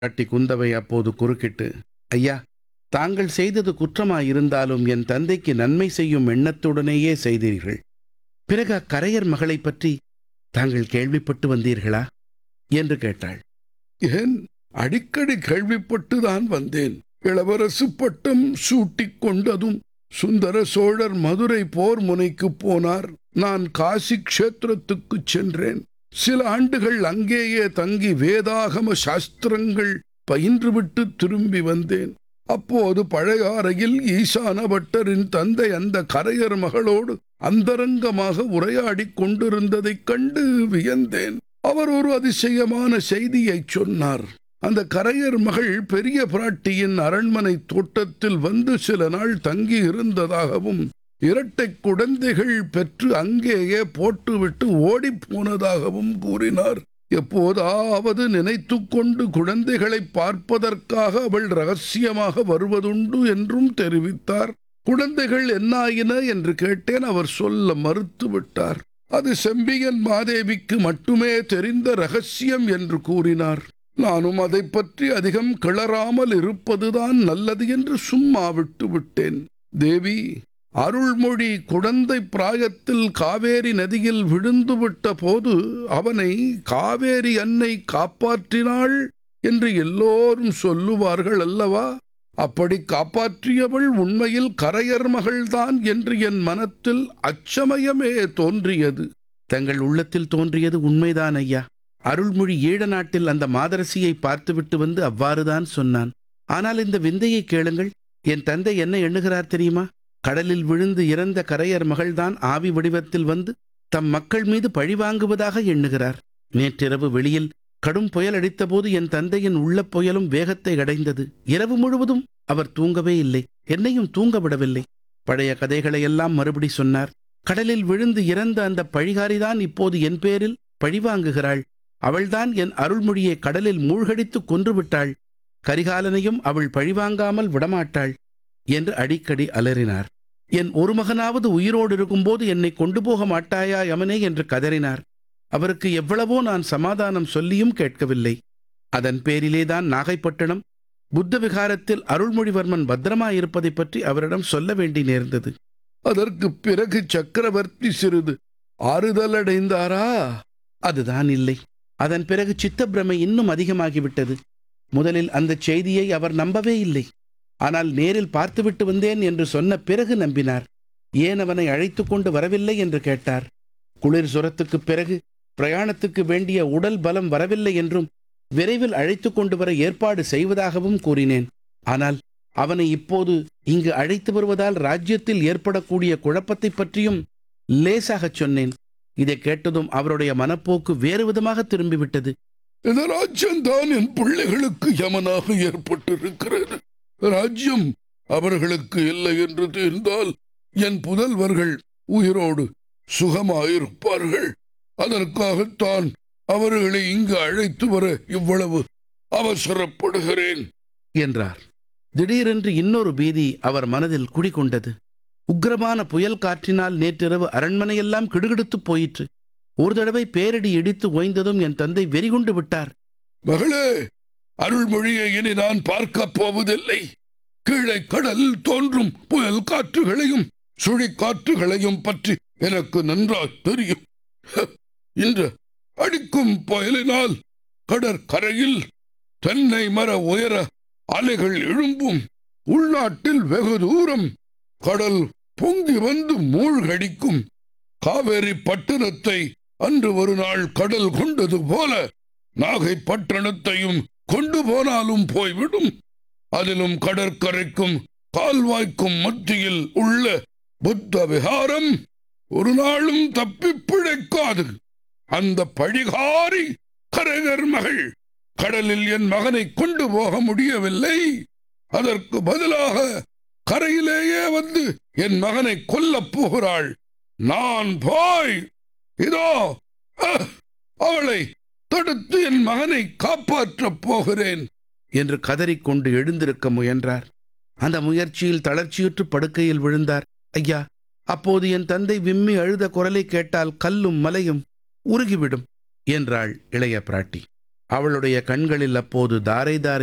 பாட்டி குந்தவை அப்போது குறுக்கிட்டு ஐயா தாங்கள் செய்தது குற்றமாயிருந்தாலும் என் தந்தைக்கு நன்மை செய்யும் எண்ணத்துடனேயே செய்தீர்கள் பிறகு அக்கரையர் மகளைப் பற்றி தாங்கள் கேள்விப்பட்டு வந்தீர்களா என்று கேட்டாள் ஏன் அடிக்கடி கேள்விப்பட்டுதான் வந்தேன் இளவரசு பட்டம் சூட்டிக் கொண்டதும் சுந்தர சோழர் மதுரை போர் முனைக்குப் போனார் நான் காசி க்ஷேத்திரத்துக்குச் சென்றேன் சில ஆண்டுகள் அங்கேயே தங்கி வேதாகம சாஸ்திரங்கள் பயின்றுவிட்டு திரும்பி வந்தேன் அப்போது பழையாறையில் ஈசான பட்டரின் தந்தை அந்த கரையர் மகளோடு அந்தரங்கமாக உரையாடிக் கொண்டிருந்ததைக் கண்டு வியந்தேன் அவர் ஒரு அதிசயமான செய்தியைச் சொன்னார் அந்த கரையர் மகள் பெரிய பிராட்டியின் அரண்மனை தோட்டத்தில் வந்து சில நாள் தங்கி இருந்ததாகவும் இரட்டை குழந்தைகள் பெற்று அங்கேயே போட்டுவிட்டு ஓடிப் போனதாகவும் கூறினார் எப்போதாவது நினைத்துக் கொண்டு குழந்தைகளை பார்ப்பதற்காக அவள் ரகசியமாக வருவதுண்டு என்றும் தெரிவித்தார் குழந்தைகள் என்னாயின என்று கேட்டேன் அவர் சொல்ல மறுத்துவிட்டார் அது செம்பியன் மாதேவிக்கு மட்டுமே தெரிந்த ரகசியம் என்று கூறினார் நானும் அதை பற்றி அதிகம் கிளறாமல் இருப்பதுதான் நல்லது என்று சும்மா விட்டு விட்டேன் தேவி அருள்மொழி குழந்தை பிராயத்தில் காவேரி நதியில் விழுந்துவிட்ட போது அவனை காவேரி அன்னை காப்பாற்றினாள் என்று எல்லோரும் சொல்லுவார்கள் அல்லவா அப்படி காப்பாற்றியவள் உண்மையில் கரையர் மகள்தான் என்று என் மனத்தில் அச்சமயமே தோன்றியது தங்கள் உள்ளத்தில் தோன்றியது உண்மைதான் ஐயா அருள்மொழி ஈழ நாட்டில் அந்த மாதரசியை பார்த்துவிட்டு வந்து அவ்வாறுதான் சொன்னான் ஆனால் இந்த விந்தையை கேளுங்கள் என் தந்தை என்ன எண்ணுகிறார் தெரியுமா கடலில் விழுந்து இறந்த கரையர் மகள்தான் ஆவி வடிவத்தில் வந்து தம் மக்கள் மீது பழி வாங்குவதாக எண்ணுகிறார் நேற்றிரவு வெளியில் கடும் புயல் அடித்தபோது என் தந்தையின் உள்ள புயலும் வேகத்தை அடைந்தது இரவு முழுவதும் அவர் தூங்கவே இல்லை என்னையும் தூங்க விடவில்லை பழைய கதைகளையெல்லாம் மறுபடி சொன்னார் கடலில் விழுந்து இறந்த அந்த பழிகாரிதான் இப்போது என் பேரில் பழிவாங்குகிறாள் அவள்தான் என் அருள்மொழியை கடலில் மூழ்கடித்து கொன்றுவிட்டாள் கரிகாலனையும் அவள் பழிவாங்காமல் விடமாட்டாள் என்று அடிக்கடி அலறினார் என் ஒரு மகனாவது உயிரோடு இருக்கும்போது என்னை கொண்டு போக மாட்டாயா யமனே என்று கதறினார் அவருக்கு எவ்வளவோ நான் சமாதானம் சொல்லியும் கேட்கவில்லை அதன் பேரிலேதான் நாகைப்பட்டினம் புத்த விகாரத்தில் அருள்மொழிவர்மன் பத்திரமாயிருப்பதைப் பற்றி அவரிடம் சொல்ல வேண்டி நேர்ந்தது அதற்கு பிறகு சக்கரவர்த்தி சிறிது ஆறுதலடைந்தாரா அதுதான் இல்லை அதன் பிறகு சித்தப்பிரமை இன்னும் அதிகமாகிவிட்டது முதலில் அந்த செய்தியை அவர் நம்பவே இல்லை ஆனால் நேரில் பார்த்துவிட்டு வந்தேன் என்று சொன்ன பிறகு நம்பினார் ஏன் அவனை அழைத்து கொண்டு வரவில்லை என்று கேட்டார் குளிர் சுரத்துக்குப் பிறகு பிரயாணத்துக்கு வேண்டிய உடல் பலம் வரவில்லை என்றும் விரைவில் அழைத்து கொண்டு வர ஏற்பாடு செய்வதாகவும் கூறினேன் ஆனால் அவனை இப்போது இங்கு அழைத்து வருவதால் ராஜ்யத்தில் ஏற்படக்கூடிய குழப்பத்தைப் பற்றியும் லேசாகச் சொன்னேன் இதை கேட்டதும் அவருடைய மனப்போக்கு வேறு விதமாக திரும்பிவிட்டது இந்த ராஜ்யம்தான் என் பிள்ளைகளுக்கு யமனாக ஏற்பட்டிருக்கிறது ராஜ்யம் அவர்களுக்கு இல்லை என்று தெரிந்தால் என் புதல்வர்கள் உயிரோடு சுகமாயிருப்பார்கள் அதற்காகத்தான் அவர்களை இங்கு அழைத்து வர இவ்வளவு அவசரப்படுகிறேன் என்றார் திடீரென்று இன்னொரு பீதி அவர் மனதில் குடிகொண்டது உக்கிரமான புயல் காற்றினால் நேற்றிரவு அரண்மனையெல்லாம் கிடுகிடுத்துப் போயிற்று ஒரு தடவை பேரிடி இடித்து ஓய்ந்ததும் என் தந்தை வெறிகொண்டு விட்டார் மகளே அருள்மொழியை இனி நான் பார்க்கப் போவதில்லை கீழே கடலில் தோன்றும் புயல் காற்றுகளையும் சுழிக்காற்றுகளையும் பற்றி எனக்கு நன்றாய் தெரியும் ஹ, இன்று அடிக்கும் புயலினால் கடற்கரையில் தென்னை மர உயர அலைகள் எழும்பும் உள்நாட்டில் வெகு தூரம் கடல் பொங்கி வந்து மூழ்கடிக்கும் காவேரி பட்டணத்தை அன்று ஒரு நாள் கடல் கொண்டது போல நாகை பட்டணத்தையும் கொண்டு போனாலும் போய்விடும் அதிலும் கடற்கரைக்கும் கால்வாய்க்கும் மத்தியில் உள்ள புத்த விகாரம் ஒரு நாளும் தப்பிப் பிழைக்காது அந்த பழிகாரி கரகர் மகள் கடலில் என் மகனை கொண்டு போக முடியவில்லை அதற்கு பதிலாக கரையிலேயே வந்து என் மகனை கொல்லப் போகிறாள் நான் போய் இதோ அஹ், அவளை தடுத்து என் மகனை காப்பாற்றப் போகிறேன் என்று கதறிக்கொண்டு எழுந்திருக்க முயன்றார் அந்த முயற்சியில் தளர்ச்சியுற்று படுக்கையில் விழுந்தார் ஐயா அப்போது என் தந்தை விம்மி அழுத குரலை கேட்டால் கல்லும் மலையும் உருகிவிடும் என்றாள் இளைய பிராட்டி அவளுடைய கண்களில் அப்போது தாரை தாரை